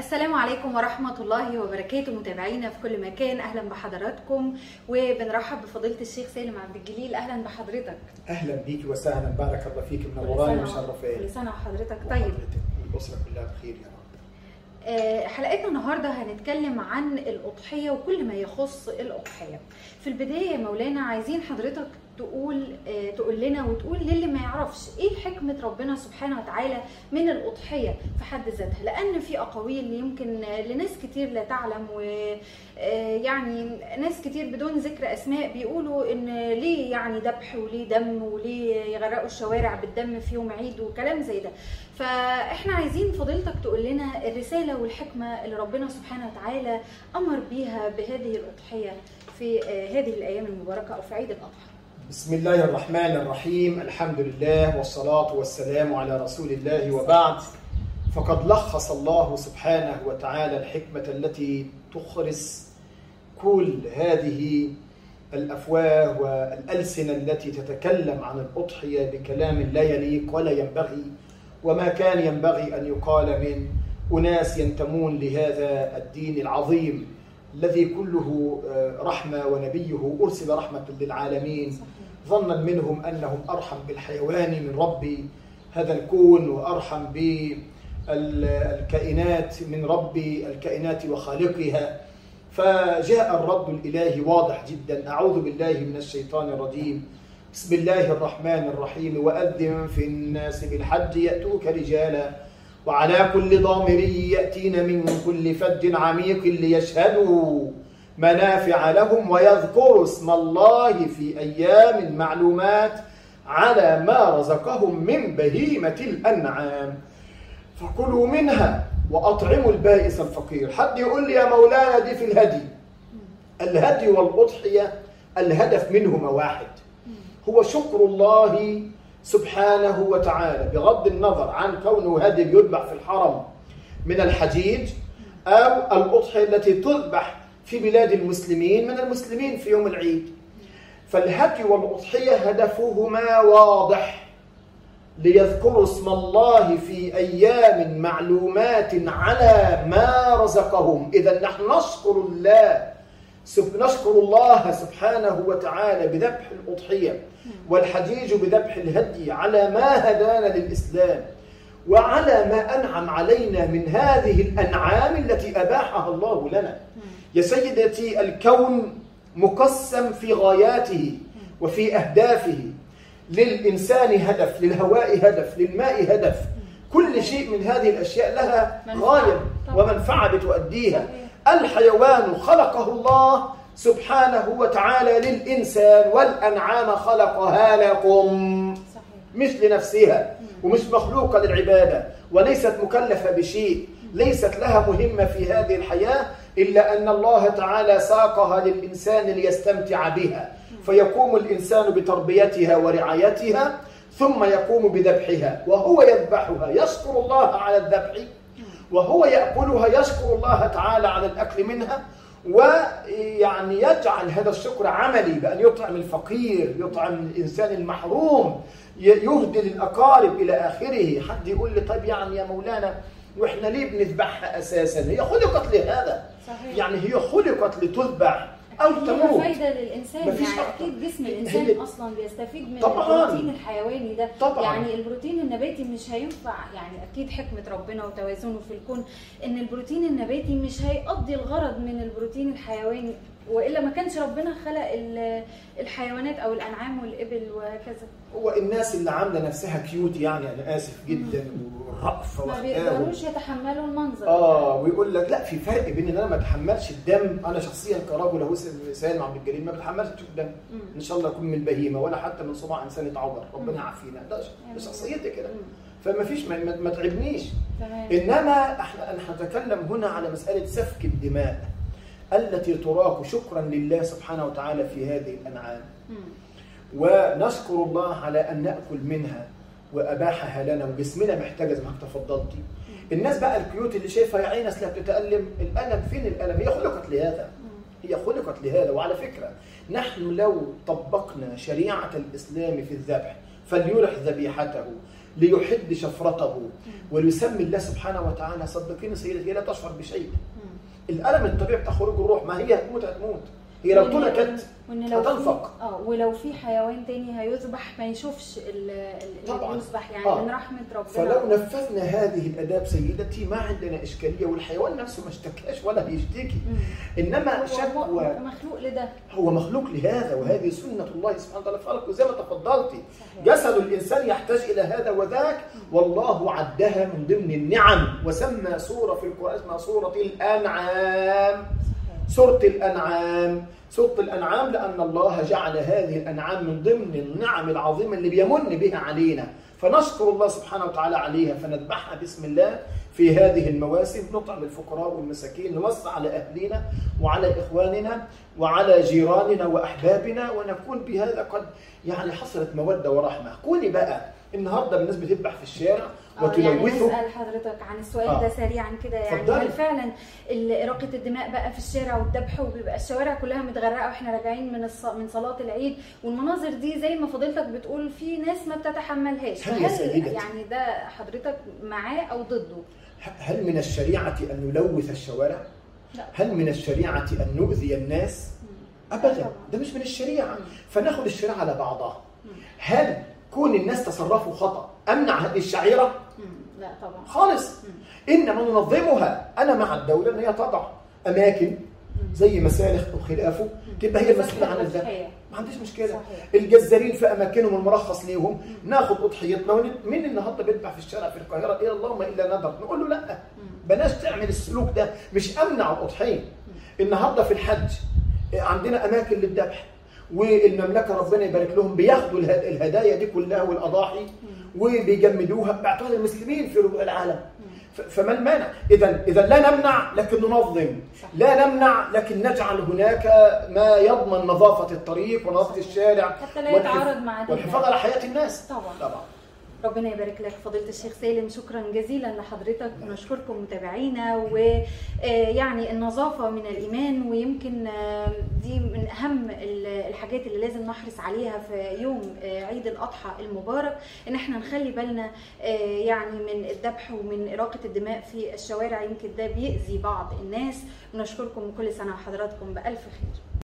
السلام عليكم ورحمة الله وبركاته متابعينا في كل مكان أهلا بحضراتكم وبنرحب بفضيلة الشيخ سالم عبد الجليل أهلا بحضرتك اهلا بيك وسهلا بارك الله فيك كل منوراني سنة- ومشرفاني كل سنة وحضرتك طيب وحضرتك والاسره كلها بخير يا رب آه، حلقتنا النهارده هنتكلم عن الأضحية وكل ما يخص الأضحية. في البداية يا مولانا عايزين حضرتك تقول آه، تقول لنا وتقول للي ما يعرفش ايه حكمة ربنا سبحانه وتعالى من الأضحية في حد ذاتها لأن في أقاويل يمكن آه، لناس كتير لا تعلم ويعني ناس كتير بدون ذكر أسماء بيقولوا إن ليه يعني ذبح وليه دم وليه يغرقوا الشوارع بالدم في يوم عيد وكلام زي ده. فاحنا عايزين فضيلتك تقول لنا الرساله والحكمه اللي ربنا سبحانه وتعالى امر بيها بهذه الاضحيه في آه، هذه الايام المباركه او في عيد الاضحى. بسم الله الرحمن الرحيم الحمد لله والصلاة والسلام على رسول الله وبعد فقد لخص الله سبحانه وتعالى الحكمة التي تخرس كل هذه الأفواه والألسنة التي تتكلم عن الأضحية بكلام لا يليق ولا ينبغي وما كان ينبغي أن يقال من أناس ينتمون لهذا الدين العظيم الذي كله آه، رحمة ونبيه أرسل رحمة للعالمين ظنا منهم انهم ارحم بالحيوان من رب هذا الكون وارحم بالكائنات من رب الكائنات وخالقها فجاء الرد الالهي واضح جدا اعوذ بالله من الشيطان الرجيم بسم الله الرحمن الرحيم واذن في الناس بالحج ياتوك رجالا وعلى كل ضامر ياتين من كل فج عميق ليشهدوا منافع لهم ويذكروا اسم الله في أيام معلومات على ما رزقهم من بهيمة الأنعام فكلوا منها وأطعموا البائس الفقير حد يقول لي يا مولانا دي في الهدي الهدي والأضحية الهدف منهما واحد هو شكر الله سبحانه وتعالى بغض النظر عن كونه هدي يذبح في الحرم من الحجيج أو الأضحية التي تذبح في بلاد المسلمين من المسلمين في يوم العيد فالهدي والأضحية هدفهما واضح ليذكروا اسم الله في أيام معلومات على ما رزقهم إذا نحن نشكر الله سب- نشكر الله سبحانه وتعالى بذبح الأضحية والحجيج بذبح الهدي على ما هدانا للإسلام وعلى ما أنعم علينا من هذه الأنعام التي أباحها الله لنا يا سيدتي الكون مقسم في غاياته وفي أهدافه للإنسان هدف للهواء هدف للماء هدف كل شيء من هذه الأشياء لها منفعة. غاية طبعا. ومنفعة بتؤديها الحيوان خلقه الله سبحانه وتعالى للإنسان والأنعام خلقها لكم صحيح. مش لنفسها ومش مخلوقة للعبادة وليست مكلفة بشيء ليست لها مهمة في هذه الحياة إلا أن الله تعالى ساقها للإنسان ليستمتع بها فيقوم الإنسان بتربيتها ورعايتها ثم يقوم بذبحها وهو يذبحها يشكر الله على الذبح وهو يأكلها يشكر الله تعالى على الأكل منها ويعني يجعل هذا الشكر عملي بأن يطعم الفقير يطعم الإنسان المحروم ي- يهدي للأقارب إلى آخره حد يقول لي طيب يعني يا مولانا وإحنا ليه بنذبحها أساسا هي خلقت لهذا صحيح. يعني هي خلقت لتذبح أو ليها تموت فايده للانسان مفيش يعني أكتر. اكيد جسم هي- الانسان اصلا بيستفيد من طبعاً. البروتين الحيواني ده طبعاً. يعني البروتين النباتي مش هينفع يعني اكيد حكمه ربنا وتوازنه في الكون ان البروتين النباتي مش هيقضي الغرض من البروتين الحيواني والا ما كانش ربنا خلق ال- الحيوانات او الانعام والابل وهكذا هو الناس اللي عاملة نفسها كيوت يعني أنا آسف جدا والرأفة ما وأخلاقه بيقدروش يتحملوا المنظر اه ويقول لك لا في فرق بين ان انا ما اتحملش الدم انا شخصيا كرجل اهو سالم عبد الجليل ما بتحملش الدم مم. ان شاء الله اكون من البهيمه ولا حتى من صباع انسان اتعور ربنا يعافينا ده ش- آمين. ده شخصيتي كده مم. فما فيش ما, ما, ما تعبنيش تمام انما احنا انا هتكلم هنا على مساله سفك الدماء التي تراق شكرا لله سبحانه وتعالى في هذه الانعام مم. ونشكر الله على ان ناكل منها واباحها لنا وجسمنا محتاجه زي ما حضرتك تفضلتي الناس بقى الكيوت اللي شايفه يا عيني اصلها بتتالم الالم فين الالم هي خلقت لهذا هي خلقت لهذا وعلى فكره نحن لو طبقنا شريعه الاسلام في الذبح فليرح ذبيحته ليحد شفرته وليسمي الله سبحانه وتعالى صدقيني سيدتي هي لا تشعر بشيء الالم الطبيعي بتاع خروج الروح ما هي هتموت هتموت هي لو وإن- تركت وإن لو في- هتنفق. اه ولو في حيوان تاني هيذبح ما يشوفش ال- ال- طبعاً. اللي يذبح يعني آه. من رحمه ربنا فلو نفذنا هذه الاداب سيدتي ما عندنا اشكاليه والحيوان نفسه ما اشتكاش ولا بيشتكي مم. انما هو شكوى مخلوق لده هو مخلوق لهذا وهذه سنة الله سبحانه وتعالى خلقه زي ما تفضلتي صحيح. جسد الإنسان يحتاج إلى هذا وذاك والله عدها من ضمن النعم وسمى سورة في القرآن اسمها سورة الأنعام صحيح. سورة الأنعام سورة الأنعام لأن الله جعل هذه الأنعام من ضمن النعم العظيمة اللي بيمن بها علينا فنشكر الله سبحانه وتعالى عليها فنذبحها باسم الله في هذه المواسم نطعم الفقراء والمساكين نوسع على أهلنا وعلى إخواننا وعلى جيراننا وأحبابنا ونكون بهذا قد يعني حصلت مودة ورحمة كوني بقى النهاردة الناس بتذبح في الشارع آه، يعني وتلوثه نسأل حضرتك عن السؤال آه. ده سريعا كده يعني اتفضلي. هل فعلا ال- إراقة الدماء بقى في الشارع والذبح وبيبقى الشوارع كلها متغرقة واحنا راجعين من الص... من صلاة العيد والمناظر دي زي ما فضيلتك بتقول في ناس ما بتتحملهاش هل يا فهل سيدتي؟ يعني ده حضرتك معاه أو ضده؟ هل من الشريعة أن نلوث الشوارع؟ لا. هل من الشريعة أن نؤذي الناس؟ أبدا طبعاً. ده مش من الشريعة مم. فناخد الشريعة على بعضها مم. هل كون الناس تصرفوا خطأ أمنع هذه الشعيرة؟ مم. لا طبعا خالص مم. إنما ننظمها أنا مع الدولة أن هي تضع أماكن مم. زي مسالخ أو خلافه تبقى هي المسؤولة عن صحيح. الذبح ما عنديش مشكلة صحيح. الجزارين في أماكنهم المرخص ليهم ناخد أضحيتنا ون- مين النهارده بيذبح في الشارع في القاهرة إيه اللهم إلا ندر نقول له لا مم. بلاش تعمل السلوك ده مش امنع الاضحيه النهارده في الحج عندنا اماكن للذبح والمملكه ربنا يبارك لهم بياخدوا اله- الهدايا دي كلها والاضاحي وبيجمدوها باعتقاد المسلمين في ربوع العالم ف- فما المانع اذا اذا لا نمنع لكن ننظم صح. لا نمنع لكن نجعل هناك ما يضمن نظافه الطريق ونظافه صحيح. الشارع حتى لا والحف- يتعارض مع ديننا. والحفاظ على حياه الناس طبعا طبعا ربنا يبارك لك فضيلة الشيخ سالم شكرا جزيلا لحضرتك ونشكركم متابعينا ويعني النظافة من الإيمان ويمكن آه، دي من أهم ال- الحاجات اللي لازم نحرص عليها في يوم آه، عيد الأضحى المبارك إن احنا نخلي بالنا آه، يعني من الذبح ومن إراقة الدماء في الشوارع يمكن ده بيأذي بعض الناس ونشكركم كل سنة وحضراتكم بألف خير